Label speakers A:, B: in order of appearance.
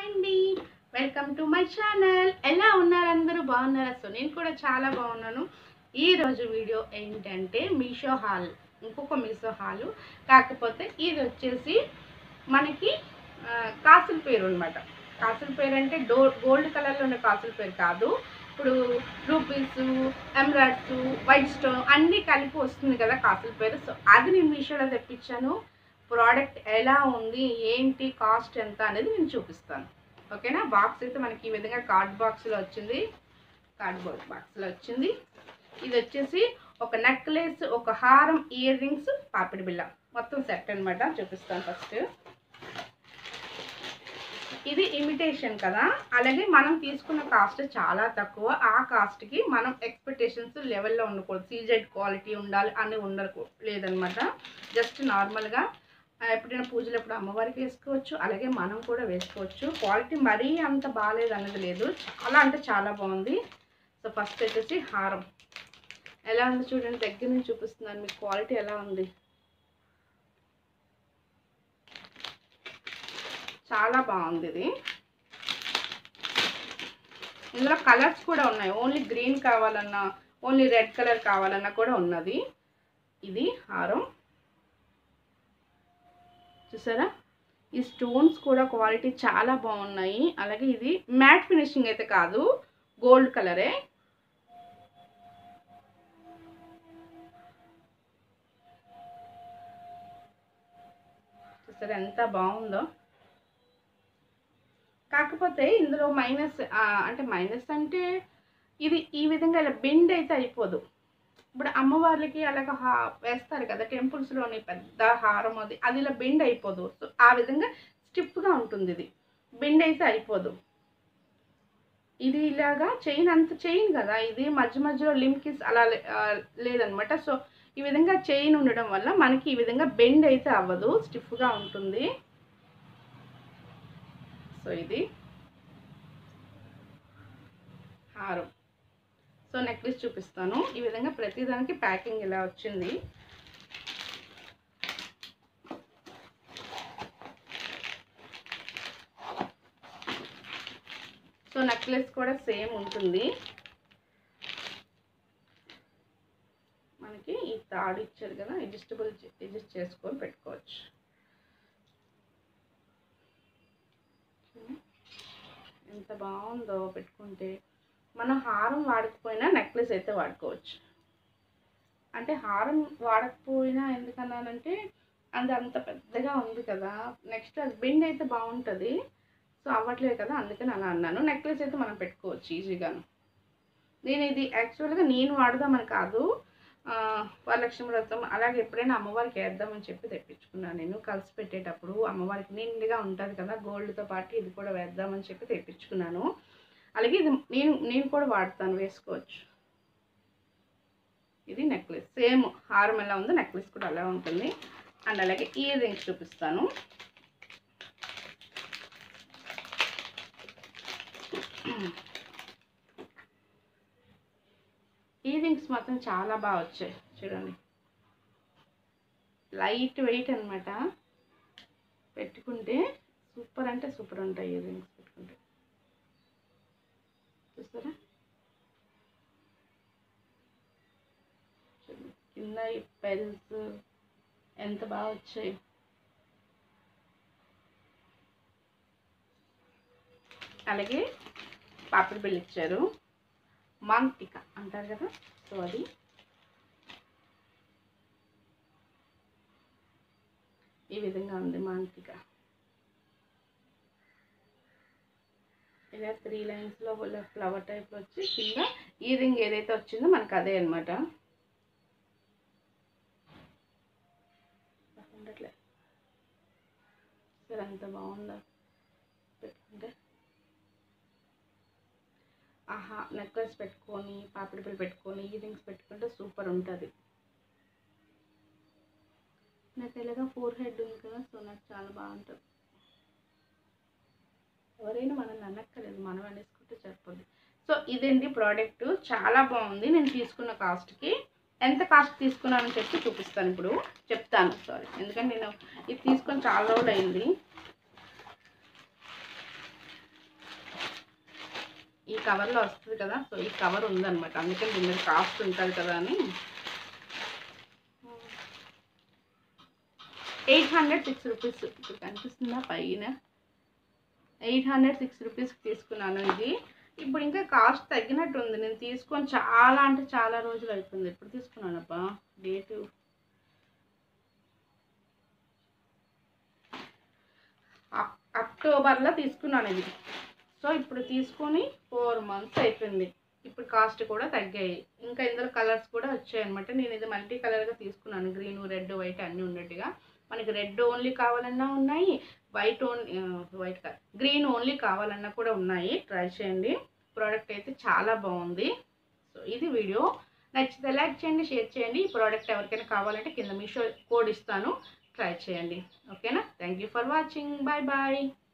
A: అండి welcome to my channel ఎలా ఉన్నారు అందరూ బాగున్నారా సో నేను కూడా చాలా బాగున్నాను ఈ రోజు వీడియో ఏంటంటే మీషో హాల్ ఇంకొక మీషో హాల్ కాకపోతే ఇది వచ్చేసి మనకి ఆ, కాసుల పేరు అనమాట కాసుల పేరు అంటే డో గోల్డ్ కలర్లో ఉన్న కాసుల పేరు కాదు ఇప్పుడు రూపీస్ ఎమరాల్డ్స్ వైట్ స్టోన్ అన్నీ కలిపి వస్తుంది కదా కాసుల పేరు సో అది నేను మీషోలో తెప్పించాను ప్రోడక్ట్ ఎలా ఉంది ఏంటి కాస్ట్ ఎంత అనేది నేను చూపిస్తాను ఓకేనా బాక్స్ అయితే మనకి ఈ విధంగా కార్డ్ బాక్స్లో వచ్చింది కార్డ్బోర్డ్ బాక్స్లో వచ్చింది ఇది వచ్చేసి ఒక నెక్లెస్ ఒక హారం ఇయర్ రింగ్స్ పాపిడి బిళ్ళ మొత్తం సెట్ అన్నమాట చూపిస్తాను ఫస్ట్ ఇది ఇమిటేషన్ కదా అలాగే మనం తీసుకున్న కాస్ట్ చాలా తక్కువ ఆ కాస్ట్కి మనం ఎక్స్పెక్టేషన్స్ లెవెల్లో ఉండకూడదు సీజెడ్ క్వాలిటీ ఉండాలి అని ఉండకూ లేదనమాట జస్ట్ నార్మల్గా ఆ, ఎప్పుడైనా పూజలు ఎప్పుడు అమ్మవారికి వేసుకోవచ్చు అలాగే మనం కూడా వేసుకోవచ్చు క్వాలిటీ మరీ అంత బాగాలేదు అన్నది లేదు చాలా అంటే చాలా బాగుంది సో ఫస్ట్ వచ్చేసి హారం ఎలా ఉంది చూడండి దగ్గర నుంచి చూపిస్తున్నాను మీకు క్వాలిటీ ఎలా ఉంది చాలా బాగుంది ఇది ఇందులో కలర్స్ కూడా ఉన్నాయి ఓన్లీ గ్రీన్ కావాలన్నా ఓన్లీ రెడ్ కలర్ కావాలన్నా కూడా ఉన్నది ఇది హారం చూసారా ఈ స్టోన్స్ కూడా క్వాలిటీ చాలా బాగున్నాయి అలాగే ఇది మ్యాట్ ఫినిషింగ్ అయితే కాదు గోల్డ్ కలరే చూసారా ఎంత బాగుందో కాకపోతే ఇందులో మైనస్ అంటే మైనస్ అంటే ఇది ఈ విధంగా ఇలా బెండ్ అయితే అయిపోదు ఇప్పుడు అమ్మవార్లకి అలాగ హా వేస్తారు కదా టెంపుల్స్లోని పెద్ద హారం అది అది ఇలా బెండ్ అయిపోదు సో ఆ విధంగా స్టిఫ్గా ఉంటుంది ఇది బెండ్ అయితే అయిపోదు ఇది ఇలాగా చైన్ అంత చైన్ కదా ఇది మధ్య మధ్యలో లింకిస్ అలా లే- ఆ, లేదనమాట సో ఈ విధంగా చైన్ ఉండడం వల్ల మనకి ఈ విధంగా బెండ్ అయితే అవ్వదు స్టిఫ్గా ఉంటుంది సో ఇది హారం సో నెక్లెస్ చూపిస్తాను ఈ విధంగా ప్రతిదానికి ప్యాకింగ్ ఇలా వచ్చింది సో నెక్లెస్ కూడా సేమ్ ఉంటుంది మనకి ఈ తాడు ఇచ్చారు కదా అడ్జస్టబుల్ అడ్జస్ట్ చేసుకొని పెట్టుకోవచ్చు ఎంత బాగుందో పెట్టుకుంటే మనం హారం వాడకపోయినా నెక్లెస్ అయితే వాడుకోవచ్చు అంటే హారం వాడకపోయినా ఎందుకన్నానంటే అది అంత పెద్దగా ఉంది కదా నెక్స్ట్ అది బెండ్ అయితే బాగుంటుంది సో అవ్వట్లేదు కదా అందుకని అలా అన్నాను నెక్లెస్ అయితే మనం పెట్టుకోవచ్చు ఈజీగాను నేను ఇది యాక్చువల్గా నేను వాడదామని కాదు ఆ, వరలక్ష్మి వ్రతం అలాగే ఎప్పుడైనా అమ్మవారికి వేద్దామని చెప్పి తెప్పించుకున్నాను నేను కలిసి పెట్టేటప్పుడు అమ్మవారికి నిండుగా ఉంటుంది కదా గోల్డ్తో పాటు ఇది కూడా వేద్దామని చెప్పి తెప్పించుకున్నాను అలాగే ఇది నేను నేను కూడా వాడతాను వేసుకోవచ్చు ఇది నెక్లెస్ సేమ్ హారం ఎలా ఉందో నెక్లెస్ కూడా అలా ఉంటుంది అండ్ అలాగే ఇయర్ రింగ్స్ చూపిస్తాను ఇయర్ రింగ్స్ మాత్రం చాలా బాగా వచ్చాయి చూడండి లైట్ వెయిట్ అనమాట పెట్టుకుంటే సూపర్ అంటే సూపర్ ఉంటాయి ఇయర్ రింగ్స్ పెట్టుకుంటే చూస్తారా చూడండి. కింద ఈ పెల్స్ ఎంత బాగా వచ్చాయి అలాగే పాపిడి బిళ్ళ ఇచ్చారు మాంటిక అంటారు కదా సో అది ఈ విధంగా ఉంది మాంటిక ఇలా త్రీ లైన్స్లో ఫ్లవర్ టైప్ వచ్చి కింద ఈ రింగ్ ఏదైతే వచ్చిందో మనకు అదే అనమాట ఉండట్లే సరే అంత బాగుందా పెట్టుకుంటే ఆహా నెక్లెస్ పెట్టుకొని పాపిడి పిల్ల పెట్టుకొని ఇయర్ రింగ్స్ పెట్టుకుంటే సూపర్ ఉంటుంది నాకు ఎలాగా ఫోర్ హెడ్ ఉంది కదా సో నాకు చాలా బాగుంటుంది ఎవరైనా మనల్ని అనక్కర్లేదు మనం అనేసుకుంటే సరిపోద్ది సో ఇదండి ప్రోడక్ట్ చాలా బాగుంది నేను తీసుకున్న కాస్ట్కి ఎంత కాస్ట్ తీసుకున్నానని చెప్పి చూపిస్తాను ఇప్పుడు చెప్తాను సారీ ఎందుకంటే నేను ఇది తీసుకొని చాలా రోజులు అయింది ఈ కవర్లో వస్తుంది కదా సో ఈ కవర్ ఉందన్నమాట అందుకని దీని మీద కాస్ట్ ఉంటుంది కదా అని ఎయిట్ హండ్రెడ్ సిక్స్ రూపీస్ ఇప్పుడు కనిపిస్తుందా పైన ఎయిట్ హండ్రెడ్ సిక్స్ రూపీస్కి తీసుకున్నాను ఇది ఇప్పుడు ఇంకా కాస్ట్ తగ్గినట్టు ఉంది నేను తీసుకొని చాలా అంటే చాలా రోజులు అయిపోయింది ఎప్పుడు తీసుకున్నానబ్బా డేటు అక్- అక్టోబర్లో తీసుకున్నాను ఇది సో ఇప్పుడు తీసుకొని ఫోర్ మంత్స్ అయిపోయింది ఇప్పుడు కాస్ట్ కూడా తగ్గాయి ఇంకా ఇందులో కలర్స్ కూడా వచ్చాయి అనమాట నేను ఇది మల్టీ కలర్గా తీసుకున్నాను గ్రీన్ రెడ్ వైట్ అన్నీ ఉన్నట్టుగా మనకి రెడ్ ఓన్లీ కావాలన్నా ఉన్నాయి white only white green only కావాలన్నా కూడా ఉన్నాయి ట్రై చేయండి ప్రోడక్ట్ అయితే చాలా బాగుంది సో ఇది వీడియో నచ్చితే లైక్ చేయండి షేర్ చేయండి ఈ ప్రోడక్ట్ ఎవరికైనా కావాలంటే కింద మీషో కోడ్ ఇస్తాను ట్రై చేయండి ఓకేనా thank you for watching bye bye